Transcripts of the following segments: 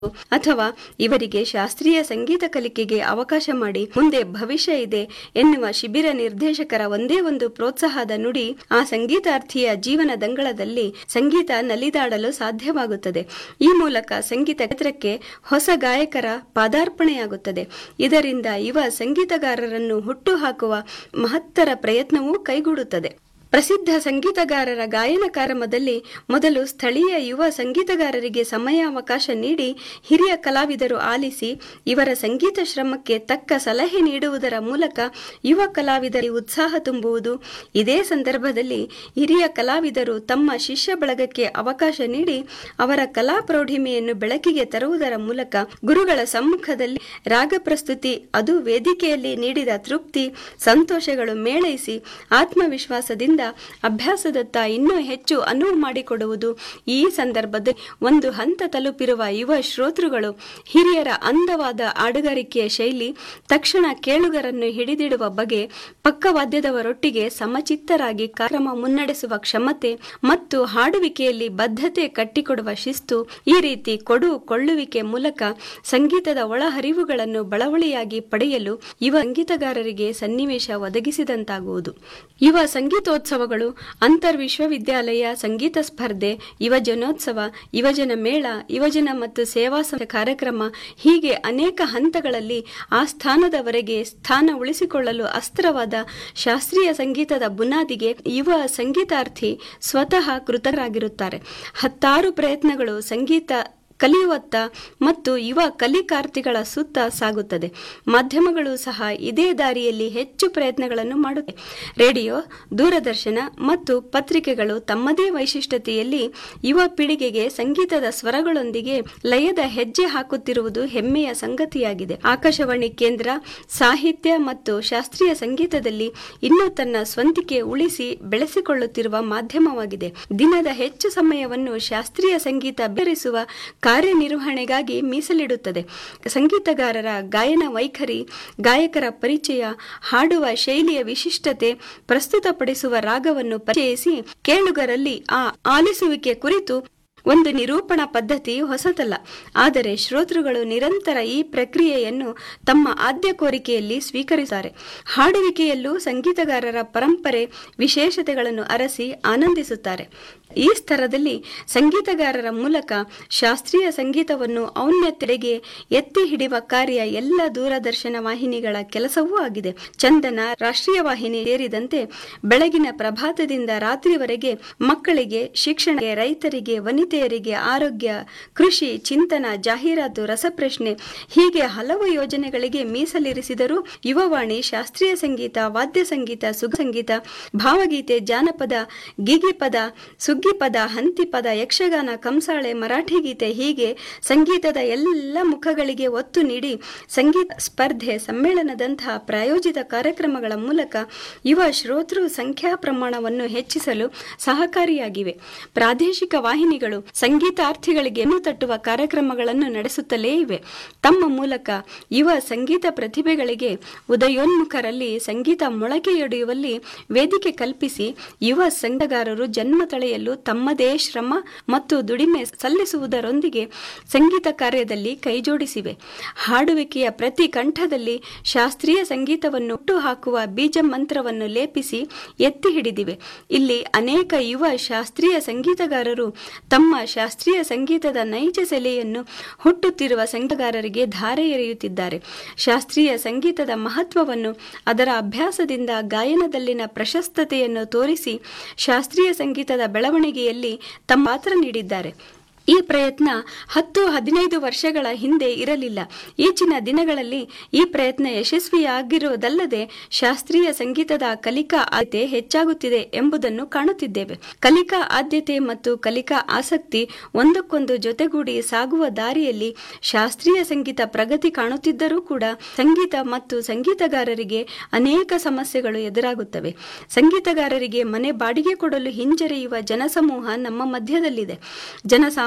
ಅಥವಾ ಇವರಿಗೆ ಶಾಸ್ತ್ರೀಯ ಸಂಗೀತ ಕಲಿಕೆಗೆ ಅವಕಾಶ ಮಾಡಿ ಮುಂದೆ ಭವಿಷ್ಯ ಇದೆ ಎನ್ನುವ ಶಿಬಿರ ನಿರ್ದೇಶಕರ ಒಂದೇ ಒಂದು ಪ್ರೋತ್ಸಾಹದ ನುಡಿ ಆ ಸಂಗೀತಾರ್ಥಿಯ ಜೀವನ ದಂಗಳದಲ್ಲಿ ಸಂಗೀತ ನಲಿದಾಡಲು ಸಾಧ್ಯವಾಗುತ್ತದೆ ಈ ಮೂಲಕ ಸಂಗೀತ ಕ್ಷೇತ್ರಕ್ಕೆ ಹೊಸ ಗಾಯಕರ ಪಾದಾರ್ಪಣೆಯಾಗುತ್ತದೆ ಇದರಿಂದ ಯುವ ಸಂಗೀತಗಾರರನ್ನು ಹುಟ್ಟುಹಾಕುವ ಮಹತ್ತರ ಪ್ರಯತ್ನವೂ ಕೈಗೂಡುತ್ತದೆ ಪ್ರಸಿದ್ಧ ಸಂಗೀತಗಾರರ ಗಾಯನ ಕಾರ್ಯಕ್ರಮದಲ್ಲಿ ಮೊದಲು ಸ್ಥಳೀಯ ಯುವ ಸಂಗೀತಗಾರರಿಗೆ ಸಮಯಾವಕಾಶ ನೀಡಿ ಹಿರಿಯ ಕಲಾವಿದರು ಆಲಿಸಿ ಇವರ ಸಂಗೀತ ಶ್ರಮಕ್ಕೆ ತಕ್ಕ ಸಲಹೆ ನೀಡುವುದರ ಮೂಲಕ ಯುವ ಕಲಾವಿದರಿಗೆ ಉತ್ಸಾಹ ತುಂಬುವುದು ಇದೇ ಸಂದರ್ಭದಲ್ಲಿ ಹಿರಿಯ ಕಲಾವಿದರು ತಮ್ಮ ಶಿಷ್ಯ ಬಳಗಕ್ಕೆ ಅವಕಾಶ ನೀಡಿ ಅವರ ಕಲಾ ಪ್ರೌಢಿಮೆಯನ್ನು ಬೆಳಕಿಗೆ ತರುವುದರ ಮೂಲಕ ಗುರುಗಳ ಸಮ್ಮುಖದಲ್ಲಿ ರಾಗ ಪ್ರಸ್ತುತಿ ಅದು ವೇದಿಕೆಯಲ್ಲಿ ನೀಡಿದ ತೃಪ್ತಿ ಸಂತೋಷಗಳು ಮೇಳೈಸಿ ಆತ್ಮವಿಶ್ವಾಸದಿಂದ ಅಭ್ಯಾಸದತ್ತ ಇನ್ನೂ ಹೆಚ್ಚು ಅನುವು ಮಾಡಿಕೊಡುವುದು ಈ ಸಂದರ್ಭದಲ್ಲಿ ಒಂದು ಹಂತ ತಲುಪಿರುವ ಯುವ ಶ್ರೋತೃಗಳು ಹಿರಿಯರ ಅಂದವಾದ ಆಡುಗಾರಿಕೆಯ ಶೈಲಿ ತಕ್ಷಣ ಕೇಳುಗರನ್ನು ಹಿಡಿದಿಡುವ ಬಗೆ ಪಕ್ಕವಾದ್ಯದವರೊಟ್ಟಿಗೆ ಸಮಚಿತ್ತರಾಗಿ ಕಾರ್ಯಕ್ರಮ ಮುನ್ನಡೆಸುವ ಕ್ಷಮತೆ ಮತ್ತು ಹಾಡುವಿಕೆಯಲ್ಲಿ ಬದ್ಧತೆ ಕಟ್ಟಿಕೊಡುವ ಶಿಸ್ತು ಈ ರೀತಿ ಕೊಡು ಕೊಳ್ಳುವಿಕೆ ಮೂಲಕ ಸಂಗೀತದ ಒಳಹರಿವುಗಳನ್ನು ಬಳವಳಿಯಾಗಿ ಪಡೆಯಲು ಯುವ ಸಂಗೀತಗಾರರಿಗೆ ಸನ್ನಿವೇಶ ಒದಗಿಸಿದಂತಾಗುವುದು ಯುವ ಸಂಗೀತೋತ್ಸವಗಳು ಅಂತರ್ ವಿಶ್ವವಿದ್ಯಾಲಯ ಸಂಗೀತ ಸ್ಪರ್ಧೆ ಯುವಜನೋತ್ಸವ ಯುವಜನ ಮೇಳ ಯುವಜನ ಮತ್ತು ಸೇವಾ ಸಂಸ್ಥೆ ಕಾರ್ಯಕ್ರಮ ಹೀಗೆ ಅನೇಕ ಹಂತಗಳಲ್ಲಿ ಆ ಸ್ಥಾನದವರೆಗೆ ಸ್ಥಾನ ಉಳಿಸಿಕೊಳ್ಳಲು ಅಸ್ತ್ರವಾದ ಶಾಸ್ತ್ರೀಯ ಸಂಗೀತದ ಬುನಾದಿಗೆ ಯುವ ಸಂಗೀತಾರ್ಥಿ ಸ್ವತಃ ಕೃತರಾಗಿರುತ್ತಾರೆ ಹತ್ತಾರು ಪ್ರಯತ್ನಗಳು ಸಂಗೀತ ಕಲಿಯುವತ್ತ ಮತ್ತು ಯುವ ಕಲಿಕಾರ್ಥಿಗಳ ಸುತ್ತ ಸಾಗುತ್ತದೆ ಮಾಧ್ಯಮಗಳು ಸಹ ಇದೇ ದಾರಿಯಲ್ಲಿ ಹೆಚ್ಚು ಪ್ರಯತ್ನಗಳನ್ನು ಮಾಡುತ್ತವೆ ರೇಡಿಯೋ ದೂರದರ್ಶನ ಮತ್ತು ಪತ್ರಿಕೆಗಳು ತಮ್ಮದೇ ವೈಶಿಷ್ಟ್ಯತೆಯಲ್ಲಿ ಯುವ ಪೀಳಿಗೆಗೆ ಸಂಗೀತದ ಸ್ವರಗಳೊಂದಿಗೆ ಲಯದ ಹೆಜ್ಜೆ ಹಾಕುತ್ತಿರುವುದು ಹೆಮ್ಮೆಯ ಸಂಗತಿಯಾಗಿದೆ ಆಕಾಶವಾಣಿ ಕೇಂದ್ರ ಸಾಹಿತ್ಯ ಮತ್ತು ಶಾಸ್ತ್ರೀಯ ಸಂಗೀತದಲ್ಲಿ ಇನ್ನೂ ತನ್ನ ಸ್ವಂತಿಕೆ ಉಳಿಸಿ ಬೆಳೆಸಿಕೊಳ್ಳುತ್ತಿರುವ ಮಾಧ್ಯಮವಾಗಿದೆ ದಿನದ ಹೆಚ್ಚು ಸಮಯವನ್ನು ಶಾಸ್ತ್ರೀಯ ಸಂಗೀತ ಬೆರೆಸುವ ಕಾರ್ಯನಿರ್ವಹಣೆಗಾಗಿ ಮೀಸಲಿಡುತ್ತದೆ ಸಂಗೀತಗಾರರ ಗಾಯನ ವೈಖರಿ ಗಾಯಕರ ಪರಿಚಯ ಹಾಡುವ ಶೈಲಿಯ ವಿಶಿಷ್ಟತೆ ಪ್ರಸ್ತುತಪಡಿಸುವ ರಾಗವನ್ನು ಪರಿಚಯಿಸಿ ಕೇಳುಗರಲ್ಲಿ ಆ ಆಲಿಸುವಿಕೆ ಕುರಿತು ಒಂದು ನಿರೂಪಣಾ ಪದ್ಧತಿ ಹೊಸತಲ್ಲ ಆದರೆ ಶ್ರೋತೃಗಳು ನಿರಂತರ ಈ ಪ್ರಕ್ರಿಯೆಯನ್ನು ತಮ್ಮ ಆದ್ಯ ಕೋರಿಕೆಯಲ್ಲಿ ಸ್ವೀಕರಿಸುತ್ತಾರೆ ಹಾಡುವಿಕೆಯಲ್ಲೂ ಸಂಗೀತಗಾರರ ಪರಂಪರೆ ವಿಶೇಷತೆಗಳನ್ನು ಅರಸಿ ಆನಂದಿಸುತ್ತಾರೆ ಈ ಸ್ತರದಲ್ಲಿ ಸಂಗೀತಗಾರರ ಮೂಲಕ ಶಾಸ್ತ್ರೀಯ ಸಂಗೀತವನ್ನು ಔನ್ನತ್ಯತೆಗೆ ಎತ್ತಿ ಹಿಡಿಯುವ ಕಾರ್ಯ ಎಲ್ಲ ದೂರದರ್ಶನ ವಾಹಿನಿಗಳ ಕೆಲಸವೂ ಆಗಿದೆ ಚಂದನ ರಾಷ್ಟ್ರೀಯ ವಾಹಿನಿ ಸೇರಿದಂತೆ ಬೆಳಗಿನ ಪ್ರಭಾತದಿಂದ ರಾತ್ರಿವರೆಗೆ ಮಕ್ಕಳಿಗೆ ಶಿಕ್ಷಣ ರೈತರಿಗೆ ವನಿತೆಯರಿಗೆ ಆರೋಗ್ಯ ಕೃಷಿ ಚಿಂತನ ಜಾಹೀರಾತು ರಸಪ್ರಶ್ನೆ ಹೀಗೆ ಹಲವು ಯೋಜನೆಗಳಿಗೆ ಮೀಸಲಿರಿಸಿದರೂ ಯುವವಾಣಿ ಶಾಸ್ತ್ರೀಯ ಸಂಗೀತ ವಾದ್ಯ ಸಂಗೀತ ಸುಗ ಸಂಗೀತ ಭಾವಗೀತೆ ಜಾನಪದ ಗಿಗಿಪದ ಸುಗ್ಗಿಪದ ಹಂತಿಪದ ಯಕ್ಷಗಾನ ಕಂಸಾಳೆ ಮರಾಠಿ ಗೀತೆ ಹೀಗೆ ಸಂಗೀತದ ಎಲ್ಲ ಮುಖಗಳಿಗೆ ಒತ್ತು ನೀಡಿ ಸಂಗೀತ ಸ್ಪರ್ಧೆ ಸಮ್ಮೇಳನದಂತಹ ಪ್ರಾಯೋಜಿತ ಕಾರ್ಯಕ್ರಮಗಳ ಮೂಲಕ ಯುವ ಶ್ರೋತೃ ಸಂಖ್ಯಾ ಪ್ರಮಾಣವನ್ನು ಹೆಚ್ಚಿಸಲು ಸಹಕಾರಿಯಾಗಿವೆ ಪ್ರಾದೇಶಿಕ ವಾಹಿನಿಗಳು ಸಂಗೀತಾರ್ಥಿಗಳಿಗೆ ತಟ್ಟುವ ಕಾರ್ಯಕ್ರಮಗಳನ್ನು ನಡೆಸುತ್ತಲೇ ಇವೆ ತಮ್ಮ ಮೂಲಕ ಯುವ ಸಂಗೀತ ಪ್ರತಿಭೆಗಳಿಗೆ ಉದಯೋನ್ಮುಖರಲ್ಲಿ ಸಂಗೀತ ಮೊಳಕೆಯೊಡೆಯುವಲ್ಲಿ ವೇದಿಕೆ ಕಲ್ಪಿಸಿ ಯುವ ಸಂಘಗಾರರು ಜನ್ಮ ತಳೆಯಲು ತಮ್ಮದೇ ಶ್ರಮ ಮತ್ತು ದುಡಿಮೆ ಸಲ್ಲಿಸುವುದರೊಂದಿಗೆ ಸಂಗೀತ ಕಾರ್ಯದಲ್ಲಿ ಕೈಜೋಡಿಸಿವೆ ಹಾಡುವಿಕೆಯ ಪ್ರತಿ ಕಂಠದಲ್ಲಿ ಶಾಸ್ತ್ರೀಯ ಸಂಗೀತವನ್ನು ಹುಟ್ಟು ಹಾಕುವ ಬೀಜ ಮಂತ್ರವನ್ನು ಲೇಪಿಸಿ ಎತ್ತಿ ಹಿಡಿದಿವೆ ಇಲ್ಲಿ ಅನೇಕ ಯುವ ಶಾಸ್ತ್ರೀಯ ಸಂಗೀತಗಾರರು ತಮ್ಮ ಶಾಸ್ತ್ರೀಯ ಸಂಗೀತದ ನೈಜ ಸೆಲೆಯನ್ನು ಹುಟ್ಟುತ್ತಿರುವ ಸಂಗೀತಗಾರರಿಗೆ ಧಾರೆ ಎರೆಯುತ್ತಿದ್ದಾರೆ ಶಾಸ್ತ್ರೀಯ ಸಂಗೀತದ ಮಹತ್ವವನ್ನು ಅದರ ಅಭ್ಯಾಸದಿಂದ ಗಾಯನದಲ್ಲಿನ ಪ್ರಶಸ್ತತೆಯನ್ನು ತೋರಿಸಿ ಶಾಸ್ತ್ರೀಯ ಸಂಗೀತದ ಬೆಳವಣಿಗೆಯಲ್ಲಿ ತಮ್ಮ ಪಾತ್ರ ನೀಡಿದ್ದಾರೆ ಈ ಪ್ರಯತ್ನ ಹತ್ತು ಹದಿನೈದು ವರ್ಷಗಳ ಹಿಂದೆ ಇರಲಿಲ್ಲ ಈಚಿನ ದಿನಗಳಲ್ಲಿ ಈ ಪ್ರಯತ್ನ ಯಶಸ್ವಿಯಾಗಿರುವುದಲ್ಲದೆ ಶಾಸ್ತ್ರೀಯ ಸಂಗೀತದ ಕಲಿಕಾ ಆದ್ಯತೆ ಹೆಚ್ಚಾಗುತ್ತಿದೆ ಎಂಬುದನ್ನು ಕಾಣುತ್ತಿದ್ದೇವೆ ಕಲಿಕಾ ಆದ್ಯತೆ ಮತ್ತು ಕಲಿಕಾ ಆಸಕ್ತಿ ಒಂದಕ್ಕೊಂದು ಜೊತೆಗೂಡಿ ಸಾಗುವ ದಾರಿಯಲ್ಲಿ ಶಾಸ್ತ್ರೀಯ ಸಂಗೀತ ಪ್ರಗತಿ ಕಾಣುತ್ತಿದ್ದರೂ ಕೂಡ ಸಂಗೀತ ಮತ್ತು ಸಂಗೀತಗಾರರಿಗೆ ಅನೇಕ ಸಮಸ್ಯೆಗಳು ಎದುರಾಗುತ್ತವೆ ಸಂಗೀತಗಾರರಿಗೆ ಮನೆ ಬಾಡಿಗೆ ಕೊಡಲು ಹಿಂಜರಿಯುವ ಜನಸಮೂಹ ನಮ್ಮ ಮಧ್ಯದಲ್ಲಿದೆ ಜನಸಾಮಾನ್ಯ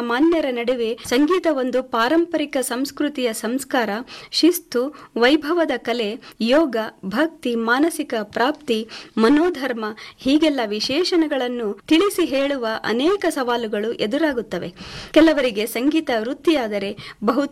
ಮಾನ್ಯರ ನಡುವೆ ಸಂಗೀತ ಒಂದು ಪಾರಂಪರಿಕ ಸಂಸ್ಕೃತಿಯ ಸಂಸ್ಕಾರ ಶಿಸ್ತು ವೈಭವದ ಕಲೆ ಯೋಗ ಭಕ್ತಿ ಮಾನಸಿಕ ಪ್ರಾಪ್ತಿ ಮನೋಧರ್ಮ ಹೀಗೆಲ್ಲ ವಿಶೇಷಣಗಳನ್ನು ತಿಳಿಸಿ ಹೇಳುವ ಅನೇಕ ಸವಾಲುಗಳು ಎದುರಾಗುತ್ತವೆ ಕೆಲವರಿಗೆ ಸಂಗೀತ ವೃತ್ತಿಯಾದರೆ ಬಹುತೇಕ